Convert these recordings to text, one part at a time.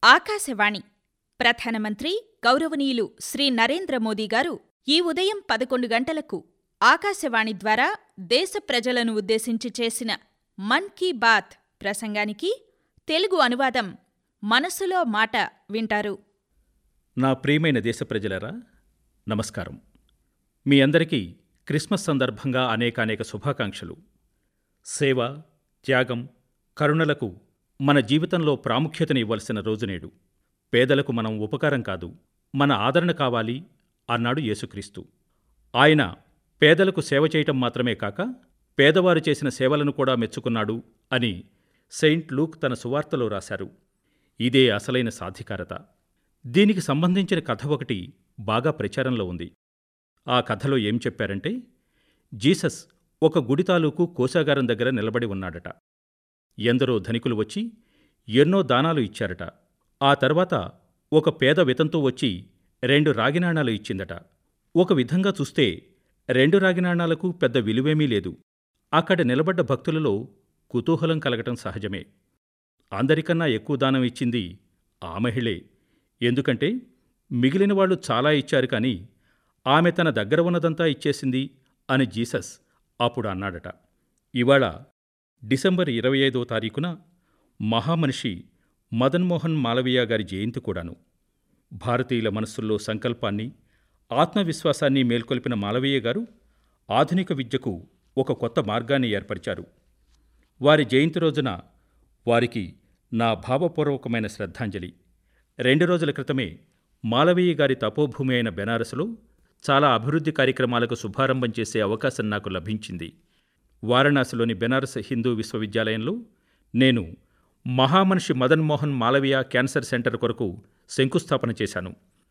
ఆకాశవాణి ప్రధానమంత్రి గౌరవనీయులు శ్రీ నరేంద్ర మోదీ గారు ఈ ఉదయం పదకొండు గంటలకు ఆకాశవాణి ద్వారా దేశ ప్రజలను ఉద్దేశించి చేసిన మన్ కీ బాత్ ప్రసంగానికి తెలుగు అనువాదం మనసులో మాట వింటారు నా ప్రియమైన దేశ ప్రజలారా నమస్కారం మీ అందరికీ క్రిస్మస్ సందర్భంగా అనేకానేక శుభాకాంక్షలు సేవ త్యాగం కరుణలకు మన జీవితంలో ప్రాముఖ్యతని ఇవ్వాల్సిన రోజు నేడు పేదలకు మనం ఉపకారం కాదు మన ఆదరణ కావాలి అన్నాడు యేసుక్రీస్తు ఆయన పేదలకు సేవ చేయటం మాత్రమే కాక పేదవారు చేసిన సేవలను కూడా మెచ్చుకున్నాడు అని సెయింట్ లూక్ తన సువార్తలో రాశారు ఇదే అసలైన సాధికారత దీనికి సంబంధించిన కథ ఒకటి బాగా ప్రచారంలో ఉంది ఆ కథలో ఏం చెప్పారంటే జీసస్ ఒక గుడి తాలూకు కోశాగారం దగ్గర నిలబడి ఉన్నాడట ఎందరో ధనికులు వచ్చి ఎన్నో దానాలు ఇచ్చారట ఆ తర్వాత ఒక పేద వితంతు వచ్చి రెండు రాగినాణాలు ఇచ్చిందట ఒక విధంగా చూస్తే రెండు రాగినాణాలకు పెద్ద విలువేమీ లేదు అక్కడ నిలబడ్డ భక్తులలో కుతూహలం కలగటం సహజమే అందరికన్నా ఎక్కువ దానం ఇచ్చింది ఆ మహిళే ఎందుకంటే మిగిలిన వాళ్ళు చాలా ఇచ్చారు కానీ ఆమె తన దగ్గర ఉన్నదంతా ఇచ్చేసింది అని జీసస్ అప్పుడు అన్నాడట ఇవాళ డిసెంబర్ ఇరవై ఐదో తారీఖున మహామనిషి మదన్ మోహన్ మాలవీయ గారి జయంతి కూడాను భారతీయుల మనస్సుల్లో సంకల్పాన్ని ఆత్మవిశ్వాసాన్ని మేల్కొల్పిన మాలవీయ గారు ఆధునిక విద్యకు ఒక కొత్త మార్గాన్ని ఏర్పరిచారు వారి జయంతి రోజున వారికి నా భావపూర్వకమైన శ్రద్ధాంజలి రెండు రోజుల క్రితమే మాలవీయ గారి తపోభూమి అయిన బెనారసులో చాలా అభివృద్ధి కార్యక్రమాలకు శుభారంభం చేసే అవకాశం నాకు లభించింది వారణాసిలోని బెనారస్ హిందూ విశ్వవిద్యాలయంలో నేను మహామనిషి మదన్ మోహన్ మాలవీయ క్యాన్సర్ సెంటర్ కొరకు శంకుస్థాపన చేశాను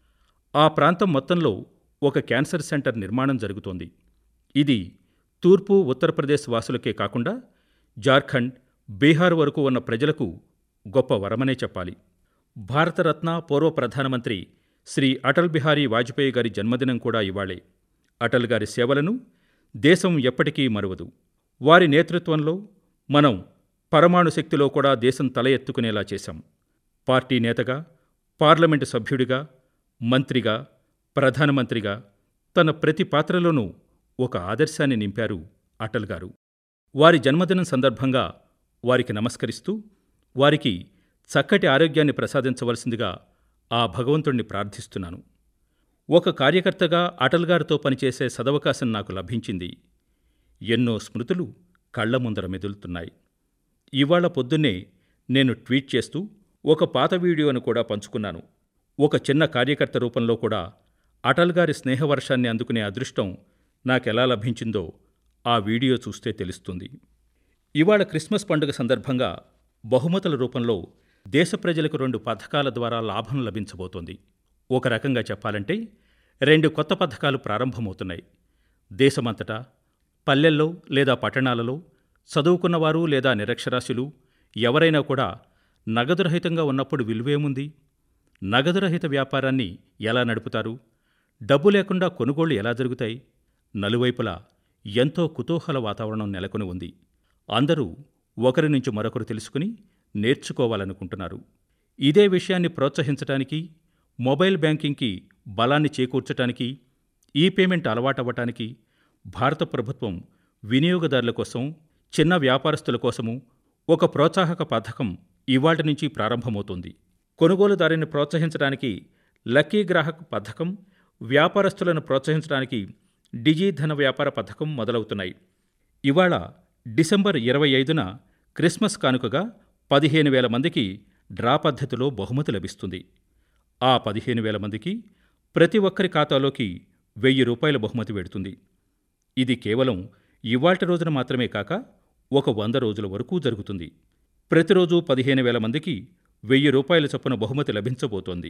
ఆ ప్రాంతం మొత్తంలో ఒక క్యాన్సర్ సెంటర్ నిర్మాణం జరుగుతోంది ఇది తూర్పు ఉత్తరప్రదేశ్ వాసులకే కాకుండా జార్ఖండ్ బీహార్ వరకు ఉన్న ప్రజలకు గొప్ప వరమనే చెప్పాలి భారతరత్న పూర్వ ప్రధానమంత్రి శ్రీ అటల్ బిహారీ వాజ్పేయి గారి జన్మదినం కూడా ఇవాళే అటల్ గారి సేవలను దేశం ఎప్పటికీ మరువదు వారి నేతృత్వంలో మనం పరమాణు శక్తిలో కూడా దేశం తల ఎత్తుకునేలా చేశాం పార్టీ నేతగా పార్లమెంటు సభ్యుడిగా మంత్రిగా ప్రధానమంత్రిగా తన ప్రతి పాత్రలోనూ ఒక ఆదర్శాన్ని నింపారు అటల్ గారు వారి జన్మదినం సందర్భంగా వారికి నమస్కరిస్తూ వారికి చక్కటి ఆరోగ్యాన్ని ప్రసాదించవలసిందిగా ఆ భగవంతుణ్ణి ప్రార్థిస్తున్నాను ఒక కార్యకర్తగా అటల్ గారితో పనిచేసే సదవకాశం నాకు లభించింది ఎన్నో స్మృతులు కళ్ల ముందర మెదులుతున్నాయి ఇవాళ పొద్దున్నే నేను ట్వీట్ చేస్తూ ఒక పాత వీడియోను కూడా పంచుకున్నాను ఒక చిన్న కార్యకర్త రూపంలో కూడా అటల్ గారి స్నేహవర్షాన్ని అందుకునే అదృష్టం నాకెలా లభించిందో ఆ వీడియో చూస్తే తెలుస్తుంది ఇవాళ క్రిస్మస్ పండుగ సందర్భంగా బహుమతుల రూపంలో దేశ ప్రజలకు రెండు పథకాల ద్వారా లాభం లభించబోతోంది ఒక రకంగా చెప్పాలంటే రెండు కొత్త పథకాలు ప్రారంభమవుతున్నాయి దేశమంతటా పల్లెల్లో లేదా పట్టణాలలో చదువుకున్నవారు లేదా నిరక్షరాస్యులు ఎవరైనా కూడా నగదురహితంగా ఉన్నప్పుడు విలువేముంది నగదురహిత వ్యాపారాన్ని ఎలా నడుపుతారు డబ్బు లేకుండా కొనుగోళ్లు ఎలా జరుగుతాయి నలువైపులా ఎంతో కుతూహల వాతావరణం నెలకొని ఉంది అందరూ ఒకరి నుంచి మరొకరు తెలుసుకుని నేర్చుకోవాలనుకుంటున్నారు ఇదే విషయాన్ని ప్రోత్సహించడానికి మొబైల్ బ్యాంకింగ్కి బలాన్ని చేకూర్చడానికి ఈ పేమెంట్ అలవాటవ్వటానికి భారత ప్రభుత్వం వినియోగదారుల కోసం చిన్న వ్యాపారస్తుల కోసము ఒక ప్రోత్సాహక పథకం ఇవాటి నుంచి ప్రారంభమవుతుంది కొనుగోలుదారుని ప్రోత్సహించడానికి లక్కీ గ్రాహక్ పథకం వ్యాపారస్తులను ప్రోత్సహించడానికి డిజీ ధన వ్యాపార పథకం మొదలవుతున్నాయి ఇవాళ డిసెంబర్ ఇరవై ఐదున క్రిస్మస్ కానుకగా పదిహేను వేల మందికి డ్రా పద్ధతిలో బహుమతి లభిస్తుంది ఆ పదిహేను వేల మందికి ప్రతి ఒక్కరి ఖాతాలోకి వెయ్యి రూపాయల బహుమతి వెడుతుంది ఇది కేవలం ఇవాల్టి రోజున మాత్రమే కాక ఒక వంద రోజుల వరకు జరుగుతుంది ప్రతిరోజు పదిహేను వేల మందికి వెయ్యి రూపాయల చొప్పున బహుమతి లభించబోతోంది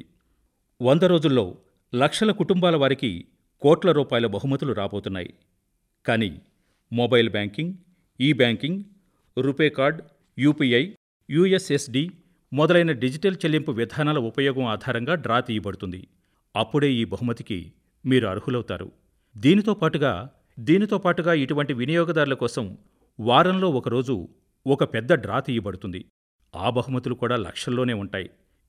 వంద రోజుల్లో లక్షల కుటుంబాల వారికి కోట్ల రూపాయల బహుమతులు రాబోతున్నాయి కానీ mobile banking E banking RuPay card UPI USSD మొదలైన డిజిటల్ చెల్లింపు విధానాల ఉపయోగం ఆధారంగా డ్రా తీయబడుతుంది అప్పుడే ఈ బహుమతికి మీరు అర్హులవుతారు దీనితో పాటుగా దీనితో పాటుగా ఇటువంటి వినియోగదారుల కోసం వారంలో ఒకరోజు ఒక పెద్ద డ్రా తీయబడుతుంది ఆ బహుమతులు కూడా లక్షల్లోనే ఉంటాయి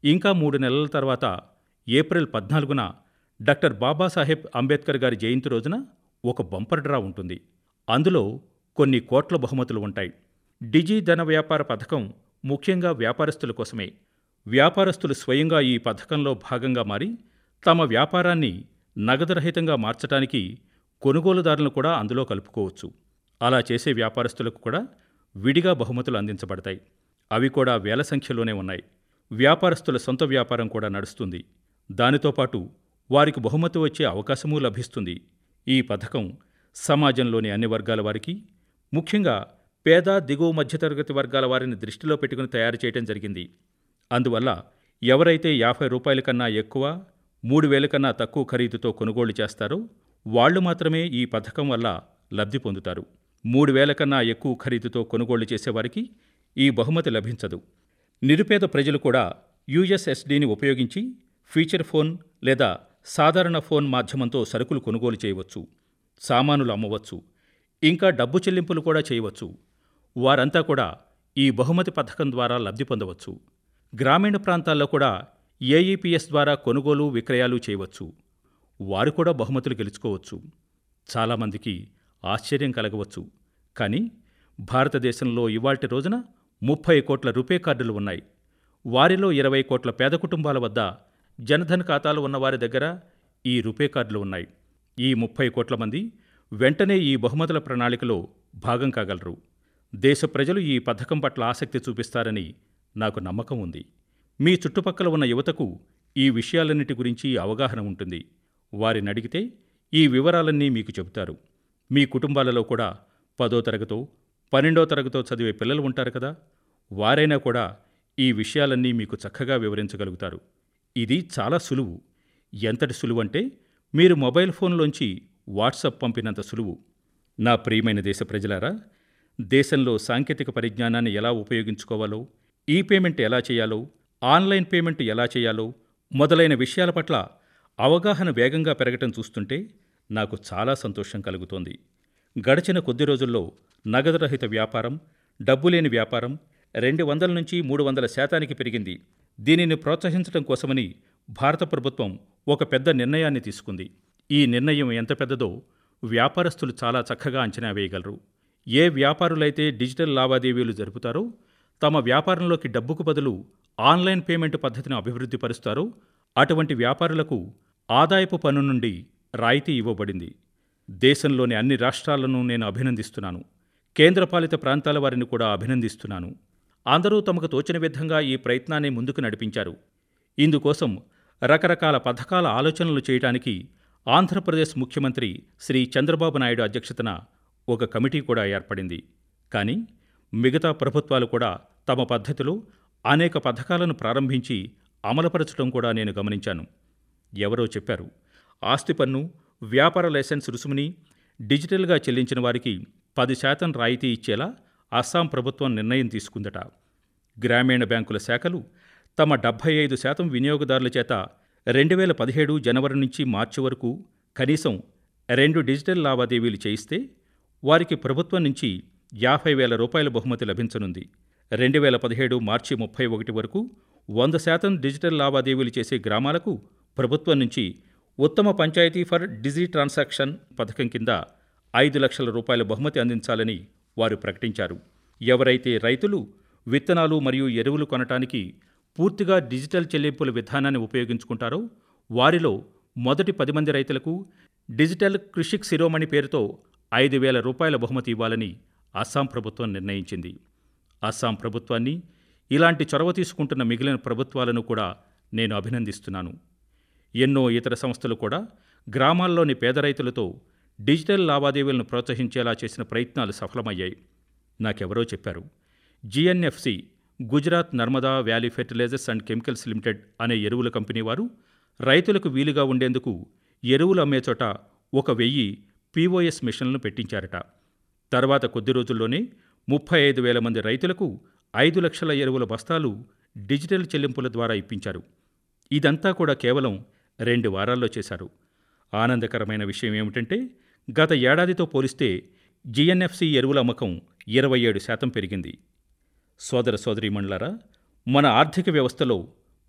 ఇంకా మూడు నెలల తర్వాత ఏప్రిల్ పద్నాలుగున డాక్టర్ బాబాసాహెబ్ అంబేద్కర్ గారి జయంతి రోజున ఒక బంపర్ డ్రా ఉంటుంది అందులో కొన్ని కోట్ల బహుమతులు ఉంటాయి డిజి ధన వ్యాపార పథకం ముఖ్యంగా వ్యాపారస్తుల కోసమే వ్యాపారస్తులు స్వయంగా ఈ పథకంలో భాగంగా మారి తమ వ్యాపారాన్ని నగదురహితంగా మార్చడానికి కొనుగోలుదారులను కూడా అందులో కలుపుకోవచ్చు అలా చేసే వ్యాపారస్తులకు కూడా విడిగా బహుమతులు అందించబడతాయి అవి కూడా వేల సంఖ్యలోనే ఉన్నాయి వ్యాపారస్తుల సొంత వ్యాపారం కూడా నడుస్తుంది దానితో పాటు వారికి బహుమతి వచ్చే అవకాశమూ లభిస్తుంది ఈ పథకం సమాజంలోని అన్ని వర్గాల వారికి ముఖ్యంగా పేద దిగువ మధ్యతరగతి వర్గాల వారిని దృష్టిలో పెట్టుకుని తయారు చేయడం జరిగింది అందువల్ల ఎవరైతే యాభై రూపాయల కన్నా ఎక్కువ మూడు వేల కన్నా తక్కువ ఖరీదుతో కొనుగోలు చేస్తారో వాళ్ళు మాత్రమే ఈ పథకం వల్ల లబ్ధి పొందుతారు మూడు వేల కన్నా ఎక్కువ ఖరీదుతో కొనుగోలు చేసేవారికి ఈ బహుమతి లభించదు నిరుపేద ప్రజలు కూడా యూఎస్ఎస్డిని ఉపయోగించి ఫీచర్ ఫోన్ లేదా సాధారణ ఫోన్ మాధ్యమంతో సరుకులు కొనుగోలు చేయవచ్చు సామానులు అమ్మవచ్చు ఇంకా డబ్బు చెల్లింపులు కూడా చేయవచ్చు వారంతా కూడా ఈ బహుమతి పథకం ద్వారా లబ్ధి పొందవచ్చు గ్రామీణ ప్రాంతాల్లో కూడా ఏఈపీఎస్ ద్వారా కొనుగోలు విక్రయాలు చేయవచ్చు వారు కూడా బహుమతులు గెలుచుకోవచ్చు చాలామందికి ఆశ్చర్యం కలగవచ్చు కానీ భారతదేశంలో ఇవాల్టి రోజున ముప్పై కోట్ల రూపే కార్డులు ఉన్నాయి వారిలో ఇరవై కోట్ల పేద కుటుంబాల వద్ద జనధన్ ఖాతాలు ఉన్నవారి దగ్గర ఈ రూపే కార్డులు ఉన్నాయి ఈ ముప్పై కోట్ల మంది వెంటనే ఈ బహుమతుల ప్రణాళికలో భాగం కాగలరు దేశ ప్రజలు ఈ పథకం పట్ల ఆసక్తి చూపిస్తారని నాకు నమ్మకం ఉంది మీ చుట్టుపక్కల ఉన్న యువతకు ఈ విషయాలన్నిటి గురించి అవగాహన ఉంటుంది వారిని అడిగితే ఈ వివరాలన్నీ మీకు చెబుతారు మీ కుటుంబాలలో కూడా పదో తరగతో పన్నెండో తరగతో చదివే పిల్లలు ఉంటారు కదా వారైనా కూడా ఈ విషయాలన్నీ మీకు చక్కగా వివరించగలుగుతారు ఇది చాలా సులువు ఎంతటి సులువు అంటే మీరు మొబైల్ ఫోన్లోంచి వాట్సప్ పంపినంత సులువు నా ప్రియమైన దేశ ప్రజలారా దేశంలో సాంకేతిక పరిజ్ఞానాన్ని ఎలా ఉపయోగించుకోవాలో ఈ పేమెంట్ ఎలా చేయాలో ఆన్లైన్ పేమెంట్ ఎలా చేయాలో మొదలైన విషయాల పట్ల అవగాహన వేగంగా పెరగటం చూస్తుంటే నాకు చాలా సంతోషం కలుగుతోంది గడిచిన కొద్ది రోజుల్లో నగదురహిత వ్యాపారం డబ్బులేని వ్యాపారం రెండు వందల నుంచి మూడు వందల శాతానికి పెరిగింది దీనిని ప్రోత్సహించడం కోసమని భారత ప్రభుత్వం ఒక పెద్ద నిర్ణయాన్ని తీసుకుంది ఈ నిర్ణయం ఎంత పెద్దదో వ్యాపారస్తులు చాలా చక్కగా అంచనా వేయగలరు ఏ వ్యాపారులైతే డిజిటల్ లావాదేవీలు జరుపుతారో తమ వ్యాపారంలోకి డబ్బుకు బదులు ఆన్లైన్ పేమెంట్ పద్ధతిని అభివృద్ధి పరుస్తారో అటువంటి వ్యాపారులకు ఆదాయపు పన్ను నుండి రాయితీ ఇవ్వబడింది దేశంలోని అన్ని రాష్ట్రాలను నేను అభినందిస్తున్నాను కేంద్రపాలిత ప్రాంతాల వారిని కూడా అభినందిస్తున్నాను అందరూ తమకు తోచిన విధంగా ఈ ప్రయత్నాన్ని ముందుకు నడిపించారు ఇందుకోసం రకరకాల పథకాల ఆలోచనలు చేయడానికి ఆంధ్రప్రదేశ్ ముఖ్యమంత్రి శ్రీ చంద్రబాబు నాయుడు అధ్యక్షతన ఒక కమిటీ కూడా ఏర్పడింది కానీ మిగతా ప్రభుత్వాలు కూడా తమ పద్ధతిలో అనేక పథకాలను ప్రారంభించి అమలుపరచడం కూడా నేను గమనించాను ఎవరో చెప్పారు ఆస్తి పన్ను వ్యాపార లైసెన్స్ రుసుముని డిజిటల్గా చెల్లించిన వారికి పది శాతం రాయితీ ఇచ్చేలా అస్సాం ప్రభుత్వం నిర్ణయం తీసుకుందట గ్రామీణ బ్యాంకుల శాఖలు తమ డెబ్భై ఐదు శాతం వినియోగదారుల చేత రెండు వేల పదిహేడు జనవరి నుంచి మార్చి వరకు కనీసం రెండు డిజిటల్ లావాదేవీలు చేయిస్తే వారికి ప్రభుత్వం నుంచి యాభై వేల రూపాయల బహుమతి లభించనుంది రెండు వేల పదిహేడు మార్చి ముప్పై ఒకటి వరకు వంద శాతం డిజిటల్ లావాదేవీలు చేసే గ్రామాలకు ప్రభుత్వం నుంచి ఉత్తమ పంచాయతీ ఫర్ డిజి ట్రాన్సాక్షన్ పథకం కింద ఐదు లక్షల రూపాయల బహుమతి అందించాలని వారు ప్రకటించారు ఎవరైతే రైతులు విత్తనాలు మరియు ఎరువులు కొనటానికి పూర్తిగా డిజిటల్ చెల్లింపుల విధానాన్ని ఉపయోగించుకుంటారో వారిలో మొదటి పది మంది రైతులకు డిజిటల్ కృషిక్ శిరోమణి పేరుతో ఐదు వేల రూపాయల బహుమతి ఇవ్వాలని అస్సాం ప్రభుత్వం నిర్ణయించింది అస్సాం ప్రభుత్వాన్ని ఇలాంటి చొరవ తీసుకుంటున్న మిగిలిన ప్రభుత్వాలను కూడా నేను అభినందిస్తున్నాను ఎన్నో ఇతర సంస్థలు కూడా గ్రామాల్లోని పేద రైతులతో డిజిటల్ లావాదేవీలను ప్రోత్సహించేలా చేసిన ప్రయత్నాలు సఫలమయ్యాయి నాకెవరో చెప్పారు GNFC Gujarat Narmada valley fertilizers and chemicals limited అనే ఎరువుల కంపెనీ వారు రైతులకు వీలుగా ఉండేందుకు ఎరువులు అమ్మే చోట ఒక వెయ్యి పీఓఎస్ మిషన్లను పెట్టించారట తర్వాత కొద్ది రోజుల్లోనే ముప్పై ఐదు వేల మంది రైతులకు ఐదు లక్షల ఎరువుల బస్తాలు డిజిటల్ చెల్లింపుల ద్వారా ఇప్పించారు ఇదంతా కూడా కేవలం రెండు వారాల్లో చేశారు ఆనందకరమైన విషయం ఏమిటంటే గత ఏడాదితో పోలిస్తే జిఎన్ఎఫ్సి ఎరువుల అమ్మకం ఇరవై ఏడు శాతం పెరిగింది సోదర సోదరీమణులారా మన ఆర్థిక వ్యవస్థలో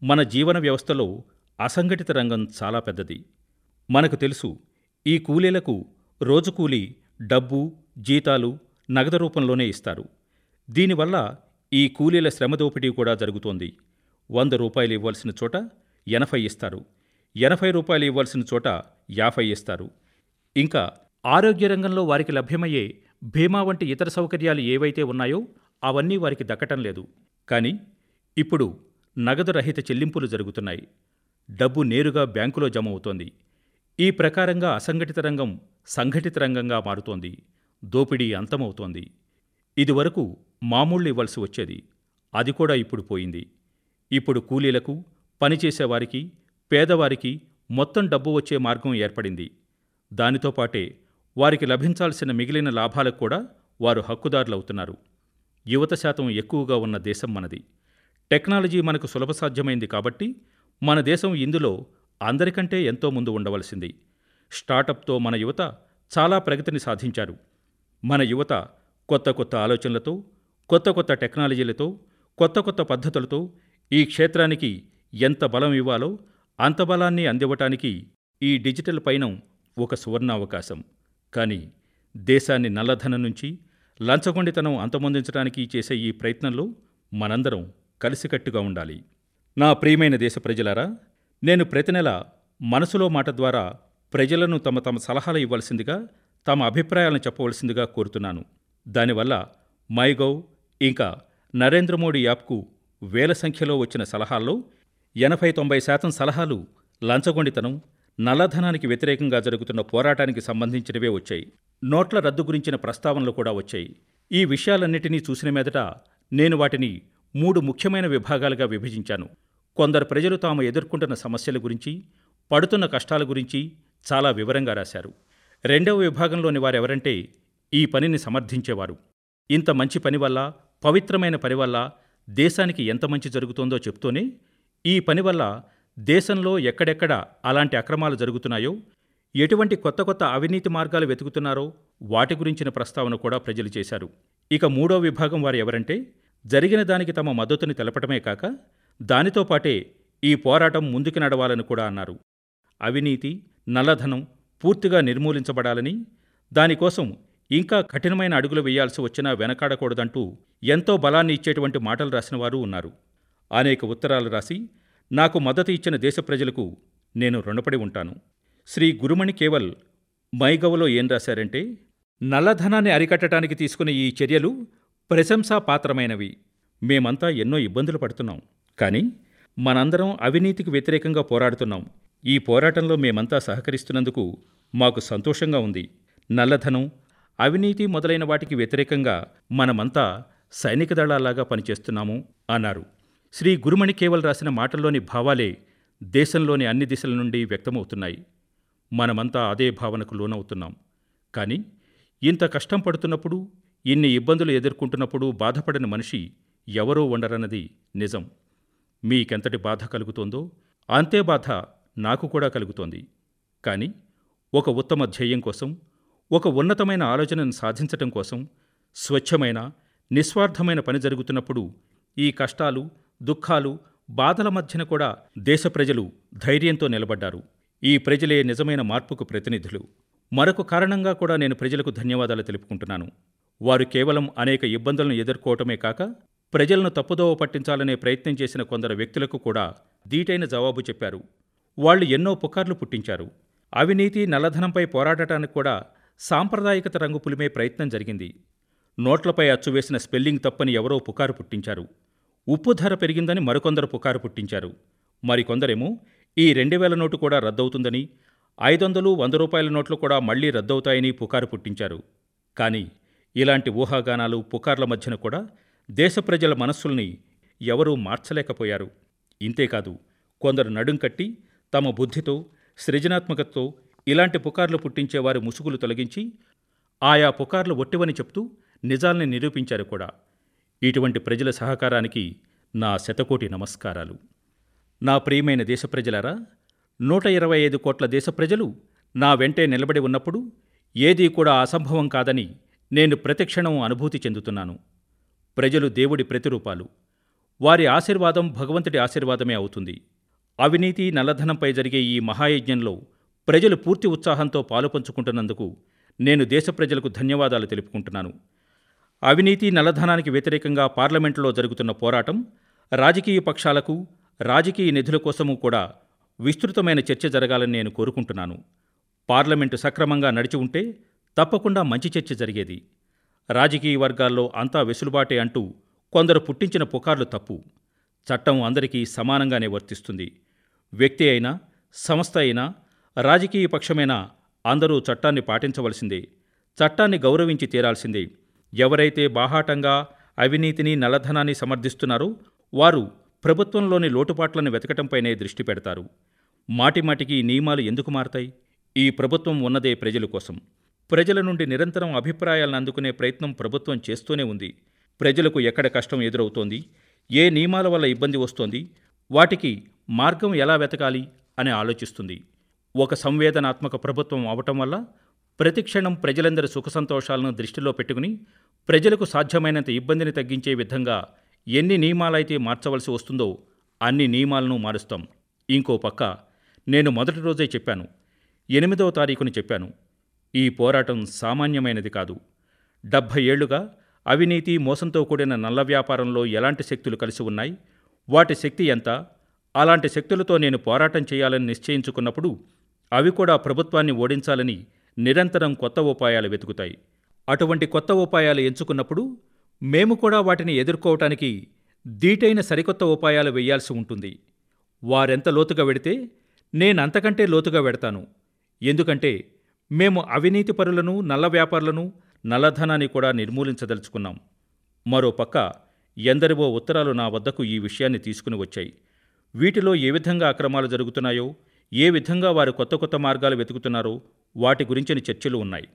మన జీవన వ్యవస్థలో అసంఘటిత రంగం చాలా పెద్దది మనకు తెలుసు ఈ కూలీలకు రోజు కూలీ డబ్బు జీతాలు నగదు రూపంలోనే ఇస్తారు దీనివల్ల ఈ కూలీల శ్రమ దోపిడీ కూడా జరుగుతోంది వంద రూపాయలు ఇవ్వాల్సిన చోట ఎనభై ఇస్తారు ఎనభై రూపాయలు ఇవ్వాల్సిన చోట యాభై ఇస్తారు ఇంకా ఆరోగ్య రంగంలో వారికి లభ్యమయ్యే బీమా వంటి ఇతర సౌకర్యాలు ఏవైతే ఉన్నాయో అవన్నీ వారికి దక్కటం లేదు కానీ ఇప్పుడు నగదు రహిత చెల్లింపులు జరుగుతున్నాయి డబ్బు నేరుగా బ్యాంకులో జమ అవుతోంది ఈ ప్రకారంగా అసంఘటిత రంగం సంఘటిత రంగంగా మారుతోంది దోపిడీ అంతమవుతోంది ఇదివరకు మామూళ్ళు ఇవ్వాల్సి వచ్చేది అది కూడా ఇప్పుడు పోయింది ఇప్పుడు కూలీలకు పనిచేసేవారికి పేదవారికి మొత్తం డబ్బు వచ్చే మార్గం ఏర్పడింది దానితో పాటే వారికి లభించాల్సిన మిగిలిన లాభాలకు కూడా వారు హక్కుదారులవుతున్నారు యువత శాతం ఎక్కువగా ఉన్న దేశం మనది టెక్నాలజీ మనకు సులభ సాధ్యమైంది కాబట్టి మన దేశం ఇందులో అందరికంటే ఎంతో ముందు ఉండవలసింది స్టార్టప్తో మన యువత చాలా ప్రగతిని సాధించారు మన యువత కొత్త కొత్త ఆలోచనలతో కొత్త కొత్త టెక్నాలజీలతో కొత్త కొత్త పద్ధతులతో ఈ క్షేత్రానికి ఎంత బలం ఇవ్వాలో అంత బలాన్ని అందివ్వటానికి ఈ డిజిటల్ పైనం ఒక సువర్ణావకాశం కానీ దేశాన్ని నల్లధనం నుంచి లంచగొండితనం అంతమొందించడానికి చేసే ఈ ప్రయత్నంలో మనందరం కలిసికట్టుగా ఉండాలి నా ప్రియమైన దేశ ప్రజలారా నేను ప్రతి నెల మనసులో మాట ద్వారా ప్రజలను తమ తమ సలహాలు ఇవ్వాల్సిందిగా తమ అభిప్రాయాలను చెప్పవలసిందిగా కోరుతున్నాను దానివల్ల మైగవ్ ఇంకా నరేంద్ర మోడీ యాప్కు వేల సంఖ్యలో వచ్చిన సలహాల్లో ఎనభై తొంభై శాతం సలహాలు లంచగొండితనం నల్లధనానికి వ్యతిరేకంగా జరుగుతున్న పోరాటానికి సంబంధించినవే వచ్చాయి నోట్ల రద్దు గురించిన ప్రస్తావనలు కూడా వచ్చాయి ఈ విషయాలన్నిటినీ చూసిన మీదట నేను వాటిని మూడు ముఖ్యమైన విభాగాలుగా విభజించాను కొందరు ప్రజలు తాము ఎదుర్కొంటున్న సమస్యల గురించి పడుతున్న కష్టాల గురించి చాలా వివరంగా రాశారు రెండవ విభాగంలోని వారెవరంటే ఈ పనిని సమర్థించేవారు ఇంత మంచి పని వల్ల పవిత్రమైన పని వల్ల దేశానికి ఎంత మంచి జరుగుతోందో చెప్తూనే ఈ పని వల్ల దేశంలో ఎక్కడెక్కడ అలాంటి అక్రమాలు జరుగుతున్నాయో ఎటువంటి కొత్త కొత్త అవినీతి మార్గాలు వెతుకుతున్నారో వాటి గురించిన ప్రస్తావన కూడా ప్రజలు చేశారు ఇక మూడో విభాగం వారు ఎవరంటే జరిగిన దానికి తమ మద్దతుని తెలపటమే కాక దానితో పాటే ఈ పోరాటం ముందుకు నడవాలని కూడా అన్నారు అవినీతి నల్లధనం పూర్తిగా నిర్మూలించబడాలని దానికోసం ఇంకా కఠినమైన అడుగులు వేయాల్సి వచ్చినా వెనకాడకూడదంటూ ఎంతో బలాన్ని ఇచ్చేటువంటి మాటలు రాసిన వారు ఉన్నారు అనేక ఉత్తరాలు రాసి నాకు మద్దతు ఇచ్చిన దేశ ప్రజలకు నేను రుణపడి ఉంటాను శ్రీ గురుమణి కేవల్ మైగవలో ఏం రాశారంటే నల్లధనాన్ని అరికట్టడానికి తీసుకున్న ఈ చర్యలు ప్రశంసాపాత్రమైనవి మేమంతా ఎన్నో ఇబ్బందులు పడుతున్నాం కానీ మనందరం అవినీతికి వ్యతిరేకంగా పోరాడుతున్నాం ఈ పోరాటంలో మేమంతా సహకరిస్తున్నందుకు మాకు సంతోషంగా ఉంది నల్లధనం అవినీతి మొదలైన వాటికి వ్యతిరేకంగా మనమంతా సైనిక దళాల్లాగా పనిచేస్తున్నాము అన్నారు శ్రీ గురుమణి కేవల్ రాసిన మాటల్లోని భావాలే దేశంలోని అన్ని దిశల నుండి వ్యక్తమవుతున్నాయి మనమంతా అదే భావనకు లోనవుతున్నాం కానీ ఇంత కష్టం పడుతున్నప్పుడు ఇన్ని ఇబ్బందులు ఎదుర్కొంటున్నప్పుడు బాధపడని మనిషి ఎవరూ ఉండరన్నది నిజం మీకెంతటి బాధ కలుగుతోందో అంతే బాధ నాకు కూడా కలుగుతోంది కానీ ఒక ఉత్తమ ధ్యేయం కోసం ఒక ఉన్నతమైన ఆలోచనను సాధించటం కోసం స్వచ్ఛమైన నిస్వార్థమైన పని జరుగుతున్నప్పుడు ఈ కష్టాలు దుఃఖాలు బాధల మధ్యన కూడా దేశ ప్రజలు ధైర్యంతో నిలబడ్డారు ఈ ప్రజలే నిజమైన మార్పుకు ప్రతినిధులు మరొక కారణంగా కూడా నేను ప్రజలకు ధన్యవాదాలు తెలుపుకుంటున్నాను వారు కేవలం అనేక ఇబ్బందులను ఎదుర్కోవటమే కాక ప్రజలను తప్పుదోవ పట్టించాలనే ప్రయత్నం చేసిన కొందరు వ్యక్తులకు కూడా దీటైన జవాబు చెప్పారు వాళ్ళు ఎన్నో పుకార్లు పుట్టించారు అవినీతి నల్లధనంపై పోరాడటానికి కూడా సాంప్రదాయకత రంగు పులిమే ప్రయత్నం జరిగింది నోట్లపై అచ్చువేసిన స్పెల్లింగ్ తప్పని ఎవరో పుకారు పుట్టించారు ఉప్పు ధర పెరిగిందని మరికొందరు పుకారు పుట్టించారు మరికొందరేమో ఈ రెండు వేల నోటు కూడా రద్దవుతుందని ఐదొందలు వంద రూపాయల నోట్లు కూడా మళ్లీ రద్దవుతాయని పుకారు పుట్టించారు కానీ ఇలాంటి ఊహాగానాలు పుకార్ల మధ్యన కూడా దేశ ప్రజల మనస్సుల్ని ఎవరూ మార్చలేకపోయారు ఇంతేకాదు కొందరు నడుం కట్టి తమ బుద్ధితో సృజనాత్మకతతో ఇలాంటి పుకార్లు పుట్టించేవారి ముసుగులు తొలగించి ఆయా పుకార్లు ఒట్టివని చెప్తూ నిజాల్ని నిరూపించారు కూడా ఇటువంటి ప్రజల సహకారానికి నా శతకోటి నమస్కారాలు నా ప్రియమైన దేశ ప్రజలారా నూట ఇరవై ఐదు కోట్ల దేశ ప్రజలు నా వెంటే నిలబడి ఉన్నప్పుడు ఏదీ కూడా అసంభవం కాదని నేను ప్రతిక్షణం అనుభూతి చెందుతున్నాను ప్రజలు దేవుడి ప్రతిరూపాలు వారి ఆశీర్వాదం భగవంతుడి ఆశీర్వాదమే అవుతుంది అవినీతి నల్లధనంపై జరిగే ఈ మహాయజ్ఞంలో ప్రజలు పూర్తి ఉత్సాహంతో పాలుపంచుకుంటున్నందుకు నేను దేశ ప్రజలకు ధన్యవాదాలు తెలుపుకుంటున్నాను అవినీతి నల్లధనానికి వ్యతిరేకంగా పార్లమెంటులో జరుగుతున్న పోరాటం రాజకీయ పక్షాలకు రాజకీయ నిధుల కోసము కూడా విస్తృతమైన చర్చ జరగాలని నేను కోరుకుంటున్నాను పార్లమెంటు సక్రమంగా నడిచి ఉంటే తప్పకుండా మంచి చర్చ జరిగేది రాజకీయ వర్గాల్లో అంతా వెసులుబాటే అంటూ కొందరు పుట్టించిన పుకార్లు తప్పు చట్టం అందరికీ సమానంగానే వర్తిస్తుంది వ్యక్తి అయినా సంస్థ అయినా రాజకీయ పక్షమైనా అందరూ చట్టాన్ని పాటించవలసిందే చట్టాన్ని గౌరవించి తీరాల్సిందే ఎవరైతే బాహాటంగా అవినీతిని నల్లధనాన్ని సమర్థిస్తున్నారో వారు ప్రభుత్వంలోని లోటుపాట్లను వెతకటంపైనే దృష్టి పెడతారు మాటిమాటికి ఈ నియమాలు ఎందుకు మారతాయి ఈ ప్రభుత్వం ఉన్నదే ప్రజల కోసం ప్రజల నుండి నిరంతరం అభిప్రాయాలను అందుకునే ప్రయత్నం ప్రభుత్వం చేస్తూనే ఉంది ప్రజలకు ఎక్కడ కష్టం ఎదురవుతోంది ఏ నియమాల వల్ల ఇబ్బంది వస్తోంది వాటికి మార్గం ఎలా వెతకాలి అని ఆలోచిస్తుంది ఒక సంవేదనాత్మక ప్రభుత్వం అవటం వల్ల ప్రతిక్షణం ప్రజలందరి సుఖ సంతోషాలను దృష్టిలో పెట్టుకుని ప్రజలకు సాధ్యమైనంత ఇబ్బందిని తగ్గించే విధంగా ఎన్ని నియమాలైతే మార్చవలసి వస్తుందో అన్ని నియమాలను మారుస్తాం ఇంకో పక్క నేను మొదటి రోజే చెప్పాను ఎనిమిదవ తారీఖుని చెప్పాను ఈ పోరాటం సామాన్యమైనది కాదు డెబ్భై ఏళ్లుగా అవినీతి మోసంతో కూడిన నల్ల వ్యాపారంలో ఎలాంటి శక్తులు కలిసి ఉన్నాయి వాటి శక్తి ఎంత అలాంటి శక్తులతో నేను పోరాటం చేయాలని నిశ్చయించుకున్నప్పుడు అవి కూడా ప్రభుత్వాన్ని ఓడించాలని నిరంతరం కొత్త ఉపాయాలు వెతుకుతాయి అటువంటి కొత్త ఉపాయాలు ఎంచుకున్నప్పుడు మేము కూడా వాటిని ఎదుర్కోవటానికి దీటైన సరికొత్త ఉపాయాలు వేయాల్సి ఉంటుంది వారెంత లోతుగా వెడితే నేనంతకంటే లోతుగా వెడతాను ఎందుకంటే మేము అవినీతి పరులను నల్ల వ్యాపారులను నల్లధనాన్ని కూడా నిర్మూలించదలుచుకున్నాం మరో పక్క ఎందరివో ఉత్తరాలు నా వద్దకు ఈ విషయాన్ని తీసుకుని వచ్చాయి వీటిలో ఏ విధంగా అక్రమాలు జరుగుతున్నాయో ఏ విధంగా వారు కొత్త కొత్త మార్గాలు వెతుకుతున్నారో వాటి గురించిన చర్చలు ఉన్నాయి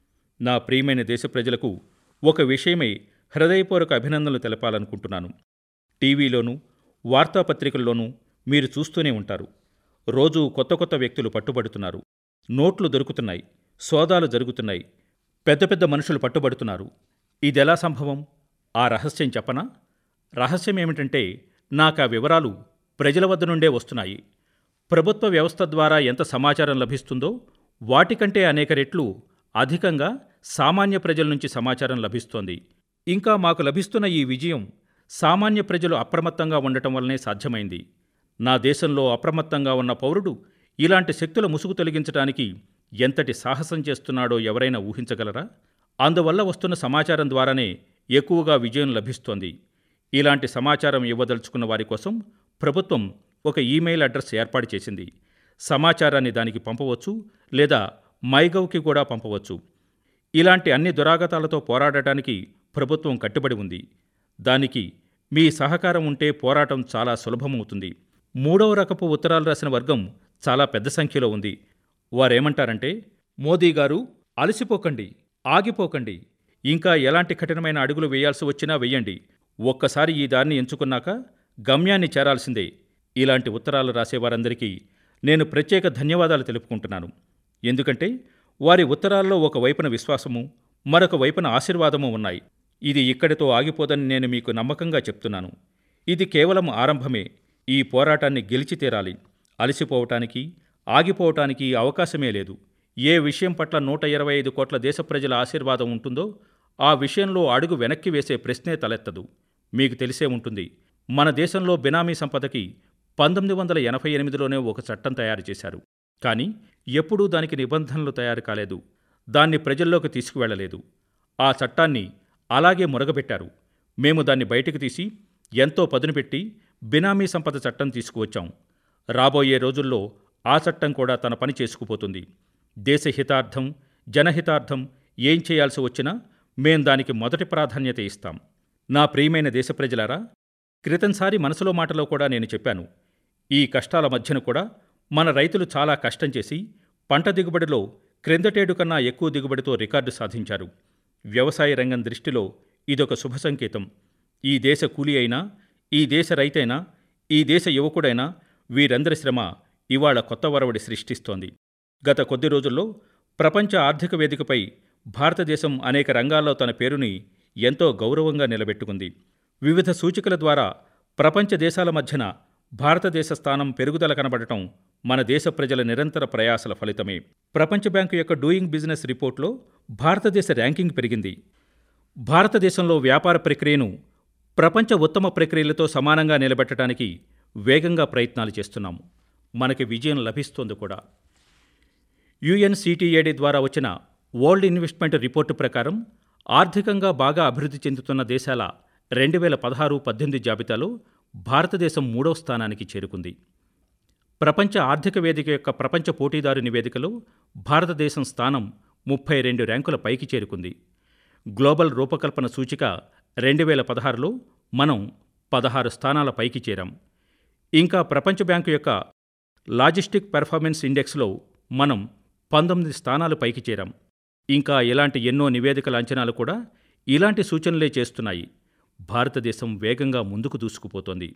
నా ప్రియమైన దేశ ప్రజలకు ఒక విషయమై హృదయపూర్వక అభినందనలు తెలపాలనుకుంటున్నాను టీవీలోనూ వార్తాపత్రికల్లోనూ మీరు చూస్తూనే ఉంటారు రోజూ కొత్త కొత్త వ్యక్తులు పట్టుబడుతున్నారు నోట్లు దొరుకుతున్నాయి సోదాలు జరుగుతున్నాయి పెద్ద పెద్ద మనుషులు పట్టుబడుతున్నారు ఇదెలా సంభవం ఆ రహస్యం చెప్పనా రహస్యం ఏమిటంటే నాకు ఆ వివరాలు ప్రజల వద్ద నుండే వస్తున్నాయి ప్రభుత్వ వ్యవస్థ ద్వారా ఎంత సమాచారం లభిస్తుందో వాటికంటే అనేక రెట్లు అధికంగా సామాన్య ప్రజల నుంచి సమాచారం లభిస్తోంది ఇంకా మాకు లభిస్తున్న ఈ విజయం సామాన్య ప్రజలు అప్రమత్తంగా ఉండటం వల్లనే సాధ్యమైంది నా దేశంలో అప్రమత్తంగా ఉన్న పౌరుడు ఇలాంటి శక్తుల ముసుగు తొలగించడానికి ఎంతటి సాహసం చేస్తున్నాడో ఎవరైనా ఊహించగలరా అందువల్ల వస్తున్న సమాచారం ద్వారానే ఎక్కువగా విజయం లభిస్తోంది ఇలాంటి సమాచారం ఇవ్వదలుచుకున్న వారి కోసం ప్రభుత్వం ఒక ఈమెయిల్ అడ్రస్ ఏర్పాటు చేసింది సమాచారాన్ని దానికి పంపవచ్చు లేదా మైగవ్కి కూడా పంపవచ్చు ఇలాంటి అన్ని దురాగతాలతో పోరాడటానికి ప్రభుత్వం కట్టుబడి ఉంది దానికి మీ సహకారం ఉంటే పోరాటం చాలా సులభమవుతుంది మూడవ రకపు ఉత్తరాలు రాసిన వర్గం చాలా పెద్ద సంఖ్యలో ఉంది వారేమంటారంటే మోదీ గారు అలసిపోకండి ఆగిపోకండి ఇంకా ఎలాంటి కఠినమైన అడుగులు వేయాల్సి వచ్చినా వెయ్యండి ఒక్కసారి ఈ దారిని ఎంచుకున్నాక గమ్యాన్ని చేరాల్సిందే ఇలాంటి ఉత్తరాలు రాసేవారందరికీ నేను ప్రత్యేక ధన్యవాదాలు తెలుపుకుంటున్నాను ఎందుకంటే వారి ఉత్తరాల్లో ఒక వైపున విశ్వాసము మరొక వైపున ఆశీర్వాదము ఉన్నాయి ఇది ఇక్కడితో ఆగిపోదని నేను మీకు నమ్మకంగా చెప్తున్నాను ఇది కేవలం ఆరంభమే ఈ పోరాటాన్ని గెలిచి తీరాలి అలసిపోవటానికి ఆగిపోవటానికి అవకాశమే లేదు ఏ విషయం పట్ల నూట ఇరవై ఐదు కోట్ల దేశ ప్రజల ఆశీర్వాదం ఉంటుందో ఆ విషయంలో అడుగు వెనక్కి వేసే ప్రశ్నే తలెత్తదు మీకు తెలిసే ఉంటుంది మన దేశంలో బినామీ సంపదకి పంతొమ్మిది వందల ఎనభై ఎనిమిదిలోనే ఒక చట్టం తయారు చేశారు కానీ ఎప్పుడూ దానికి నిబంధనలు తయారు కాలేదు దాన్ని ప్రజల్లోకి తీసుకువెళ్ళలేదు ఆ చట్టాన్ని అలాగే మురగబెట్టారు మేము దాన్ని బయటకు తీసి ఎంతో పదును పెట్టి బినామీ సంపద చట్టం తీసుకువచ్చాం రాబోయే రోజుల్లో ఆ చట్టం కూడా తన పని చేసుకుపోతుంది దేశహితార్థం జనహితార్థం ఏం చేయాల్సి వచ్చినా మేం దానికి మొదటి ప్రాధాన్యత ఇస్తాం నా ప్రియమైన దేశ ప్రజలారా క్రితంసారి మనసులో మాటలో కూడా నేను చెప్పాను ఈ కష్టాల మధ్యన కూడా మన రైతులు చాలా కష్టం చేసి పంట దిగుబడిలో క్రిందటేడు కన్నా ఎక్కువ దిగుబడితో రికార్డు సాధించారు వ్యవసాయ రంగం దృష్టిలో ఇదొక శుభ సంకేతం ఈ దేశ కూలి అయినా ఈ దేశ రైతైనా ఈ దేశ యువకుడైనా వీరందరి శ్రమ ఇవాళ కొత్త వరవడి సృష్టిస్తోంది గత కొద్ది రోజుల్లో ప్రపంచ ఆర్థిక వేదికపై భారతదేశం అనేక రంగాల్లో తన పేరుని ఎంతో గౌరవంగా నిలబెట్టుకుంది వివిధ సూచికల ద్వారా ప్రపంచ దేశాల మధ్యన భారతదేశ స్థానం పెరుగుదల కనబడటం మన దేశ ప్రజల నిరంతర ప్రయాసల ఫలితమే ప్రపంచ బ్యాంకు యొక్క డూయింగ్ బిజినెస్ రిపోర్ట్లో భారతదేశ ర్యాంకింగ్ పెరిగింది భారతదేశంలో వ్యాపార ప్రక్రియను ప్రపంచ ఉత్తమ ప్రక్రియలతో సమానంగా నిలబెట్టడానికి వేగంగా ప్రయత్నాలు చేస్తున్నాము మనకి విజయం లభిస్తోంది కూడా యుఎన్సిటిఏడి ద్వారా వచ్చిన వరల్డ్ ఇన్వెస్ట్మెంట్ రిపోర్టు ప్రకారం ఆర్థికంగా బాగా అభివృద్ధి చెందుతున్న దేశాల రెండు వేల పదహారు పద్దెనిమిది జాబితాలో భారతదేశం మూడవ స్థానానికి చేరుకుంది ప్రపంచ ఆర్థిక వేదిక యొక్క ప్రపంచ పోటీదారు నివేదికలో భారతదేశం స్థానం ముప్పై రెండు ర్యాంకుల పైకి చేరుకుంది గ్లోబల్ రూపకల్పన సూచిక రెండు వేల పదహారులో మనం పదహారు స్థానాల పైకి చేరాం ఇంకా ప్రపంచ బ్యాంకు యొక్క లాజిస్టిక్ పెర్ఫార్మెన్స్ ఇండెక్స్లో మనం పంతొమ్మిది స్థానాలు పైకి చేరాం ఇంకా ఇలాంటి ఎన్నో నివేదికల అంచనాలు కూడా ఇలాంటి సూచనలే చేస్తున్నాయి భారతదేశం వేగంగా ముందుకు దూసుకుపోతోంది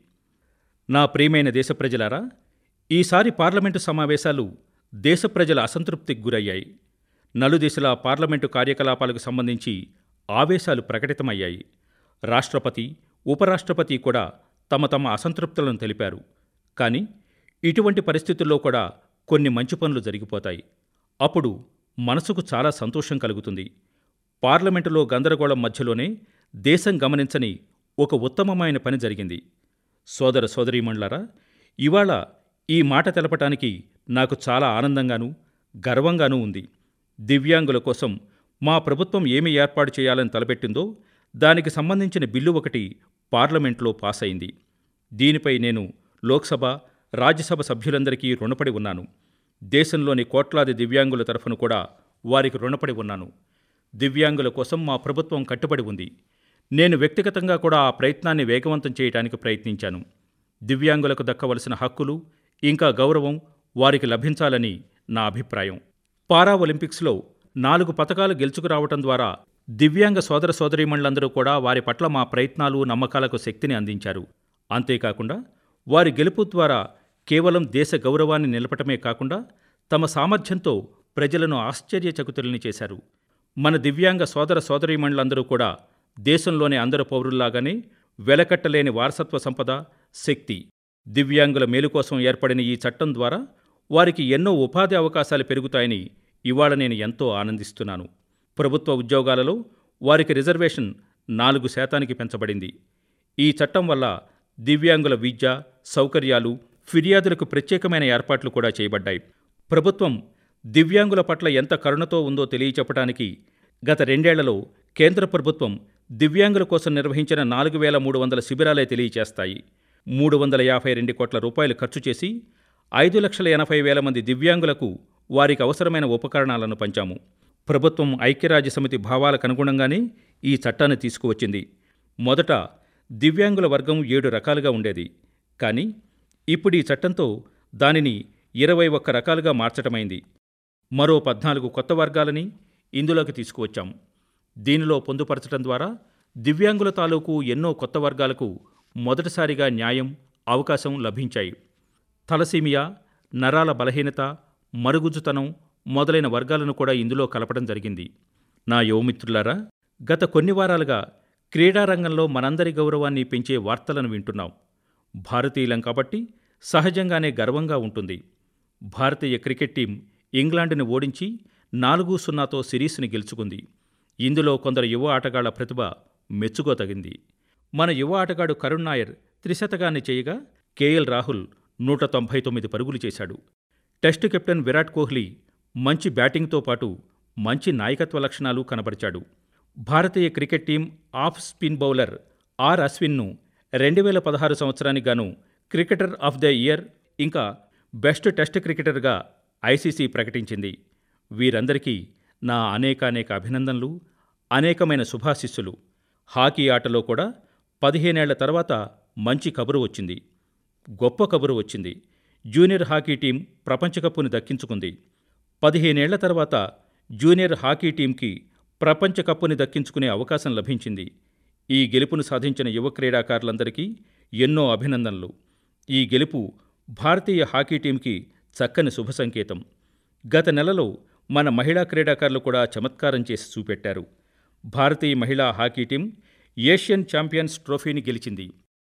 నా ప్రియమైన దేశ ప్రజలారా ఈసారి పార్లమెంటు సమావేశాలు దేశ ప్రజల అసంతృప్తికి గురయ్యాయి నలుదిశల పార్లమెంటు కార్యకలాపాలకు సంబంధించి ఆవేశాలు ప్రకటితమయ్యాయి రాష్ట్రపతి ఉపరాష్ట్రపతి కూడా తమ తమ అసంతృప్తులను తెలిపారు కానీ ఇటువంటి పరిస్థితుల్లో కూడా కొన్ని మంచి పనులు జరిగిపోతాయి అప్పుడు మనసుకు చాలా సంతోషం కలుగుతుంది పార్లమెంటులో గందరగోళం మధ్యలోనే దేశం గమనించని ఒక ఉత్తమమైన పని జరిగింది సోదర సోదరీమణులారా ఇవాళ ఈ మాట తెలపటానికి నాకు చాలా ఆనందంగానూ గర్వంగానూ ఉంది దివ్యాంగుల కోసం మా ప్రభుత్వం ఏమి ఏర్పాటు చేయాలని తలపెట్టిందో దానికి సంబంధించిన బిల్లు ఒకటి పార్లమెంట్లో పాస్ అయింది దీనిపై నేను లోక్సభ రాజ్యసభ సభ్యులందరికీ రుణపడి ఉన్నాను దేశంలోని కోట్లాది దివ్యాంగుల తరఫున కూడా వారికి రుణపడి ఉన్నాను దివ్యాంగుల కోసం మా ప్రభుత్వం కట్టుబడి ఉంది నేను వ్యక్తిగతంగా కూడా ఆ ప్రయత్నాన్ని వేగవంతం చేయడానికి ప్రయత్నించాను దివ్యాంగులకు దక్కవలసిన హక్కులు ఇంకా గౌరవం వారికి లభించాలని నా అభిప్రాయం పారా ఒలింపిక్స్లో నాలుగు పతకాలు గెలుచుకురావటం ద్వారా దివ్యాంగ సోదర సోదరీమణులందరూ కూడా వారి పట్ల మా ప్రయత్నాలు నమ్మకాలకు శక్తిని అందించారు అంతేకాకుండా వారి గెలుపు ద్వారా కేవలం దేశ గౌరవాన్ని నిలపటమే కాకుండా తమ సామర్థ్యంతో ప్రజలను ఆశ్చర్యచకుతుల్ని చేశారు మన దివ్యాంగ సోదర సోదరీమణులందరూ కూడా దేశంలోని అందరు పౌరుల్లాగానే వెలకట్టలేని వారసత్వ సంపద శక్తి దివ్యాంగుల మేలు కోసం ఏర్పడిన ఈ చట్టం ద్వారా వారికి ఎన్నో ఉపాధి అవకాశాలు పెరుగుతాయని ఇవాళ నేను ఎంతో ఆనందిస్తున్నాను ప్రభుత్వ ఉద్యోగాలలో వారికి రిజర్వేషన్ నాలుగు శాతానికి పెంచబడింది ఈ చట్టం వల్ల దివ్యాంగుల విద్య సౌకర్యాలు ఫిర్యాదులకు ప్రత్యేకమైన ఏర్పాట్లు కూడా చేయబడ్డాయి ప్రభుత్వం దివ్యాంగుల పట్ల ఎంత కరుణతో ఉందో తెలియచెప్పడానికి గత రెండేళ్లలో కేంద్ర ప్రభుత్వం దివ్యాంగుల కోసం నిర్వహించిన నాలుగు వేల మూడు వందల శిబిరాలే తెలియచేస్తాయి మూడు వందల యాభై రెండు కోట్ల రూపాయలు ఖర్చు చేసి ఐదు లక్షల ఎనభై వేల మంది దివ్యాంగులకు వారికి అవసరమైన ఉపకరణాలను పంచాము ప్రభుత్వం ఐక్యరాజ్య సమితి భావాలకు అనుగుణంగానే ఈ చట్టాన్ని తీసుకువచ్చింది మొదట దివ్యాంగుల వర్గం ఏడు రకాలుగా ఉండేది కానీ ఇప్పుడు ఈ చట్టంతో దానిని ఇరవై ఒక్క రకాలుగా మార్చటమైంది మరో పద్నాలుగు కొత్త వర్గాలని ఇందులోకి తీసుకువచ్చాం దీనిలో పొందుపరచడం ద్వారా దివ్యాంగుల తాలూకు ఎన్నో కొత్త వర్గాలకు మొదటిసారిగా న్యాయం అవకాశం లభించాయి తలసీమియా నరాల బలహీనత మరుగుజ్జుతనం మొదలైన వర్గాలను కూడా ఇందులో కలపడం జరిగింది నా యువమిత్రులారా గత కొన్ని వారాలుగా క్రీడారంగంలో మనందరి గౌరవాన్ని పెంచే వార్తలను వింటున్నాం భారతీయులం కాబట్టి సహజంగానే గర్వంగా ఉంటుంది భారతీయ క్రికెట్ టీం ఇంగ్లాండ్ని ఓడించి నాలుగు సున్నాతో సిరీస్ని గెలుచుకుంది ఇందులో కొందరు యువ ఆటగాళ్ల ప్రతిభ మెచ్చుకోతగింది మన యువ ఆటగాడు కరుణ్ నాయర్ త్రిశతకాన్ని చేయగా కేఎల్ రాహుల్ నూట తొంభై తొమ్మిది పరుగులు చేశాడు టెస్టు కెప్టెన్ విరాట్ కోహ్లీ మంచి బ్యాటింగ్తో పాటు మంచి నాయకత్వ లక్షణాలు కనబరిచాడు భారతీయ cricket team off spin bowler R అశ్విన్ను రెండు వేల పదహారు సంవత్సరానికి గాను క్రికెటర్ ఆఫ్ ద ఇయర్ ఇంకా బెస్ట్ టెస్ట్ క్రికెటర్గా ఐసీసీ ప్రకటించింది వీరందరికీ నా అనేకానేక అభినందనలు అనేకమైన శుభాశిస్సులు హాకీ ఆటలో కూడా పదిహేనేళ్ల తర్వాత మంచి కబురు వచ్చింది గొప్ప కబురు వచ్చింది జూనియర్ హాకీ టీం ప్రపంచ కప్పుని దక్కించుకుంది పదిహేనేళ్ల తర్వాత జూనియర్ హాకీ టీంకి ప్రపంచ కప్పుని దక్కించుకునే అవకాశం లభించింది ఈ గెలుపును సాధించిన యువ క్రీడాకారులందరికీ ఎన్నో అభినందనలు ఈ గెలుపు భారతీయ హాకీ టీంకి చక్కని శుభ సంకేతం గత నెలలో మన మహిళా క్రీడాకారులు కూడా చమత్కారం చేసి చూపెట్టారు భారతీయ మహిళా హాకీ టీం ఏషియన్ ఛాంపియన్స్ ట్రోఫీని గెలిచింది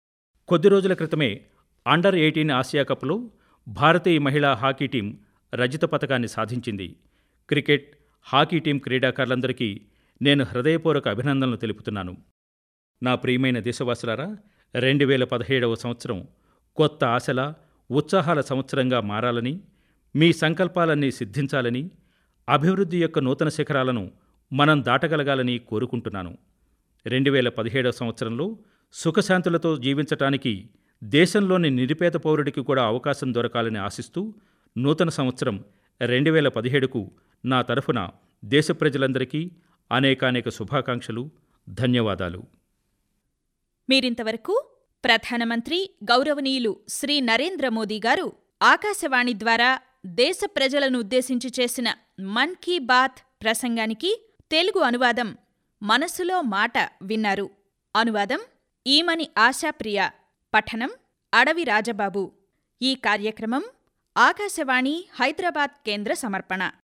కొద్ది రోజుల క్రితమే అండర్ ఎయిటీన్ ఆసియా కప్లో భారతీయ మహిళా హాకీ టీం రజత పథకాన్ని సాధించింది క్రికెట్ హాకీ టీం క్రీడాకారులందరికీ నేను హృదయపూర్వక అభినందనలు తెలుపుతున్నాను నా ప్రియమైన దేశవాసులారా రెండు వేల పదిహేడవ సంవత్సరం కొత్త ఆశల ఉత్సాహాల సంవత్సరంగా మారాలని మీ సంకల్పాలన్నీ సిద్ధించాలని అభివృద్ధి యొక్క నూతన శిఖరాలను మనం దాటగలగాలని కోరుకుంటున్నాను రెండు వేల పదిహేడవ సంవత్సరంలో సుఖశాంతులతో జీవించటానికి దేశంలోని నిరుపేద పౌరుడికి కూడా అవకాశం దొరకాలని ఆశిస్తూ నూతన సంవత్సరం రెండు వేల పదిహేడుకు నా తరఫున దేశ ప్రజలందరికీ అనేకానేక శుభాకాంక్షలు ధన్యవాదాలు మీరింతవరకు ప్రధానమంత్రి గౌరవనీయులు శ్రీ నరేంద్ర మోదీ గారు ఆకాశవాణి ద్వారా దేశ ప్రజలను ఉద్దేశించి చేసిన మన్ కీ బాత్ ప్రసంగానికి తెలుగు అనువాదం మనసులో మాట విన్నారు అనువాదం ఈమని ఆశాప్రియ పఠనం అడవి రాజబాబు ఈ కార్యక్రమం ఆకాశవాణి హైదరాబాద్ కేంద్ర సమర్పణ